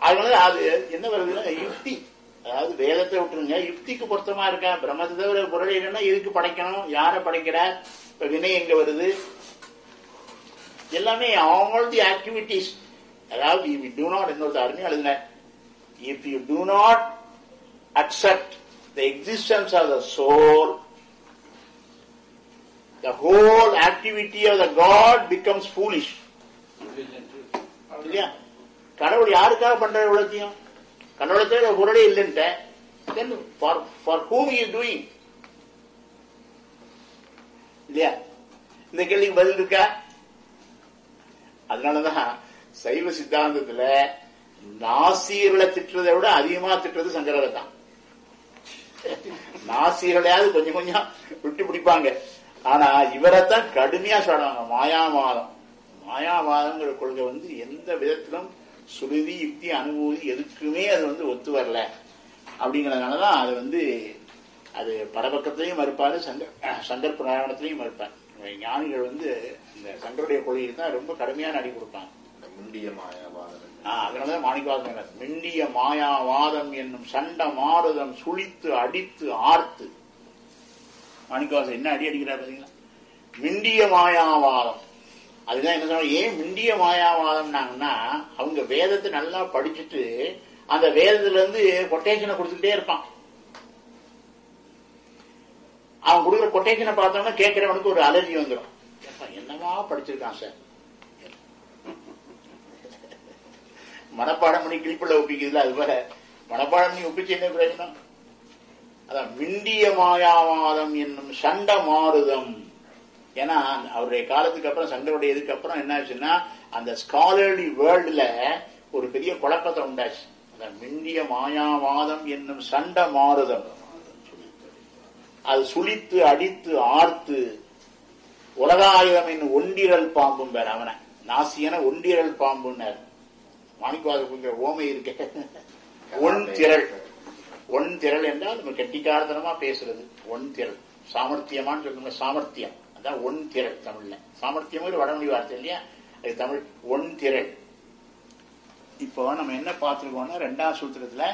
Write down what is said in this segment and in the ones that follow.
அதனால அது என்ன வருதுன்னா யுக்தி அதாவது வேதத்தை விட்டுருங்க யுக்திக்கு பொருத்தமா இருக்கா பிரம்மத்தை தவிர பொருள் இல்லைன்னா எதுக்கு படைக்கணும் யாரை படைக்கிறார் இப்ப வினை எங்க வருது எல்லாமே ஆல் தி ஆக்டிவிட்டிஸ் அதாவது if you do not இன்னொரு அருமையா எழுதின if you do not accept the existence of the soul the whole activity of the god becomes foolish இல்லையா கடவுள் யாருக்காக பண்ற உலகத்தையும் கடவுளை தவிர பொருளே இல்லைன்ட்ட then for for whom he is doing இல்லையா இந்த கேள்விக்கு பதில் இருக்கா அதனாலதான் சைவ சித்தாந்தத்துல நாசியர்களை திட்டுறதை விட அதிகமா திட்டுறது சங்கரரை தான் நாசியர்களையாவது கொஞ்சம் கொஞ்சம் விட்டு பிடிப்பாங்க ஆனா இவரைத்தான் கடுமையா சொல்றாங்க மாயாவாதம் மாயாவாதங்கிற கொள்கை வந்து எந்த விதத்திலும் சுருதி யுக்தி அனுபூதி எதுக்குமே அது வந்து ஒத்து வரல அப்படிங்கறதுனாலதான் அது வந்து அது பரபக்கத்திலையும் மறுப்பாரு சங்கர் சங்கர் புராணத்திலையும் மறுப்பார் ஞானிகள் வந்து இந்த சங்கருடைய கொள்கைக்கு தான் ரொம்ப கடுமையான அடி கொடுப்பாங்க இந்த முண்டிய மாயாவாதம் ஆ, அதனாலதான் மாணிக்கவாதம் என்ன? மிண்டிய மாயாவாதம் என்னும் சண்ட மாறுதம் சுழித்து அடித்து ஆர்த்து மாணிக்கவாசம் என்ன அடி அடிக்கிறார் பாத்தீங்களா மிண்டிய மாயாவாதம் அதுதான் என்ன சொல்ற ஏன் மிண்டிய மாயாவாதம்னாங்கன்னா அவங்க வேதத்தை நல்லா படிச்சுட்டு அந்த வேதத்துல இருந்து கொட்டேஷனை கொடுத்துக்கிட்டே இருப்பான் அவன் கொடுக்குற கொட்டேஷனை பார்த்தோம்னா கேட்கிறவனுக்கு ஒரு அலர்ஜி வந்துடும் ஏப்பா, என்னவா படிச்சிருக்கான் சார் மனப்பாடம் பண்ணி கிளிப்புள்ள ஒப்பிக்குதுல அது போல மனப்பாடம் பண்ணி ஒப்பிச்சு என்ன பிரயோஜனம் அதான் மிண்டிய மாயாவாதம் என்னும் சண்ட மாறுதம் ஏன்னா அவருடைய காலத்துக்கு அப்புறம் சங்கருடைய இதுக்கு அப்புறம் என்ன ஆச்சுன்னா அந்த ஸ்காலர்லி வேர்ல்டுல ஒரு பெரிய குழப்பத்தை உண்டாச்சு அந்த மிண்டிய மாயாவாதம் என்னும் சண்ட மாறுதம் அது சுழித்து அடித்து ஆர்த்து உலகாயுதம் என்னும் ஒண்டிரல் பாம்பும் பேர் அவனை நாசியன ஒண்டிரல் பாம்புன்னார் மாணிக்கவாதத்துக்கு ஓமை இருக்க ஒன் திரள் ஒன் திரள் என்றால் நம்ம கெட்டிக்காரத்தனமா பேசுறது ஒன் திரள் சாமர்த்தியமான்னு சொல்லணும் சாமர்த்தியம் அதான் ஒன் திரள் தமிழ்ல சாமர்த்தியம் ஒரு வடமொழி வார்த்தை இல்லையா அது தமிழ் ஒன் திரள் இப்போ நம்ம என்ன பார்த்திருக்கோம்னா ரெண்டாம் சூத்திரத்துல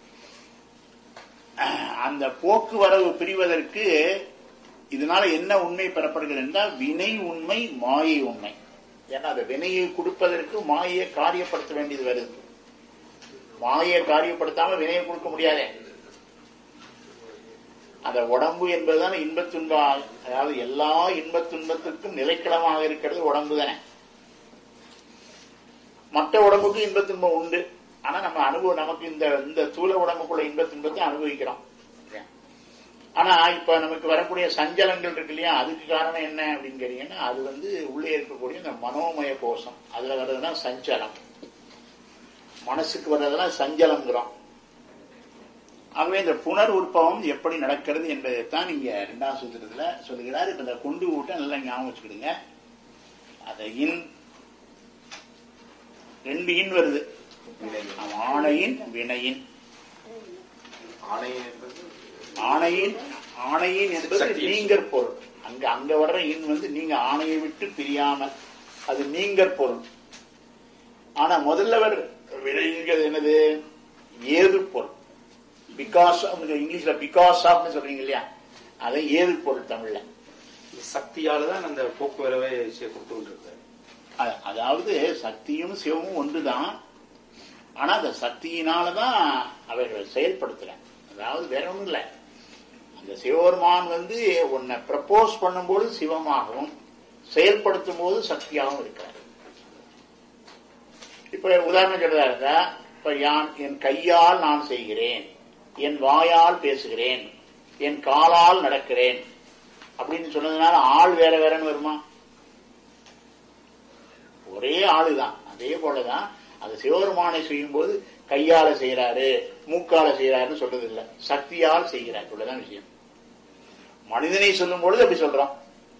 அஹ், அந்த போக்குவரவு பிரிவதற்கு இதனால என்ன உண்மை பெறப்படுகிறது என்றால் வினை உண்மை மாயை உண்மை ஏன்னா அந்த வினையை கொடுப்பதற்கு மாயை காரியப்படுத்த வேண்டியது வருது மாயை காரியப்படுத்தாம வினையை கொடுக்க முடியாதே அந்த உடம்பு என்பதுதானே இன்பத் துன்ப அதாவது எல்லா இன்பத் துன்பத்துக்கும் நிலைக்களமாக இருக்கிறது உடம்பு தானே மற்ற உடம்புக்கு இன்பத் துன்பம் உண்டு ஆனா நம்ம அனுபவம் நமக்கு இந்த இந்த தூள உடம்புக்குள்ள இன்பத் துன்பத்தை அனுபவிக்கிறோம் ஆனா இப்ப நமக்கு வரக்கூடிய சஞ்சலங்கள் இருக்கு இல்லையா அதுக்கு காரணம் என்ன அப்படின்னு கேட்டீங்கன்னா அது வந்து உள்ளே இருக்கக்கூடிய இந்த மனோமய கோஷம் அதுல வர்றதுன்னா சஞ்சலம் மனசுக்கு வர்றதெல்லாம் சஞ்சலம்ங்கிறோம் ஆகவே இந்த புனர் உற்பவம் எப்படி நடக்கிறது என்பதைத்தான் இங்க இரண்டாம் சூத்திரத்துல சொல்லுகிறார் இப்ப இந்த கொண்டு ஊட்ட நல்லா ஞாபகம் வச்சுக்கிடுங்க அத இன் ரெண்டு இன் வருது ஆமா, ஆணையின் வினையின் ஆணை என்பது ஆணையின் ஆணையின் என்பது சக்தி. நீங்கற் பொருள் அங்க அங்க வர்ற இன் வந்து நீங்க ஆணையை விட்டு பிரியாமல் அது நீங்கற் பொருள் ஆனா முதல்ல வர் விளைங்கிறது என்னது ஏது பொருள் பிகாஸ் இங்கிலீஷ்ல பிகாஸ் ஆஃப்னு சொல்றீங்க இல்லையா அதை ஏது பொருள் தமிழ்ல சக்தியால தான் அந்த போக்குவரவை செய்ய கொடுத்து கொண்டிருக்காரு அ- அதாவது சக்தியும் சிவமும் ஒன்றுதான் ஆனா அந்த சக்தியினாலதான் அவைகளை செயல்படுத்துறேன் அதாவது வேற ஒண்ணும் இல்ல அந்த சிவபெருமான் வந்து உன்னை ப்ரப்போஸ் பண்ணும்போது சிவமாகவும் செயல்படுத்தும் போது சக்தியாகவும் இருக்கிறார் இப்ப உதாரணம் சொல்றதா இருந்தா இப்ப யான் என் கையால் நான் செய்கிறேன் என் வாயால் பேசுகிறேன் என் காலால் நடக்கிறேன் அப்படின்னு சொன்னதுனால ஆள் வேற வேறன்னு வருமா ஒரே ஆளுதான் அதே போலதான் அது சிவபெருமானை செய்யும் போது கையால செய்யறாரு மூக்கால செய்யறாருன்னு சொல்றது இல்ல சக்தியால் செய்கிறார் இவ்வளவுதான் விஷயம் மனிதனை சொல்லும் பொழுது அப்படி சொல்றோம்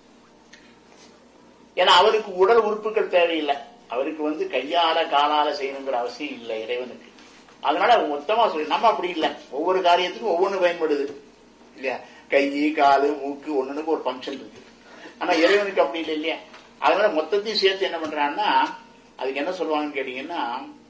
ஏன்னா அவருக்கு உடல் உறுப்புகள் தேவையில்லை அவருக்கு வந்து கையால காலால செய்யணுங்கிற அவசியம் இல்லை இறைவனுக்கு அதனால மொத்தமா சொல்லி நம்ம அப்படி இல்லை ஒவ்வொரு காரியத்துக்கும் ஒவ்வொன்று பயன்படுது இல்லையா கை காலு மூக்கு ஒண்ணுக்கு ஒரு ஃபங்க்ஷன் இருக்கு ஆனா இறைவனுக்கு அப்படி இல்லை இல்லையா அதனால மொத்தத்தையும் சேர்த்து என்ன பண்றான்னா அதுக்கு என்ன சொல்லுவாங்கன்னு கேட்டீங்கன்னா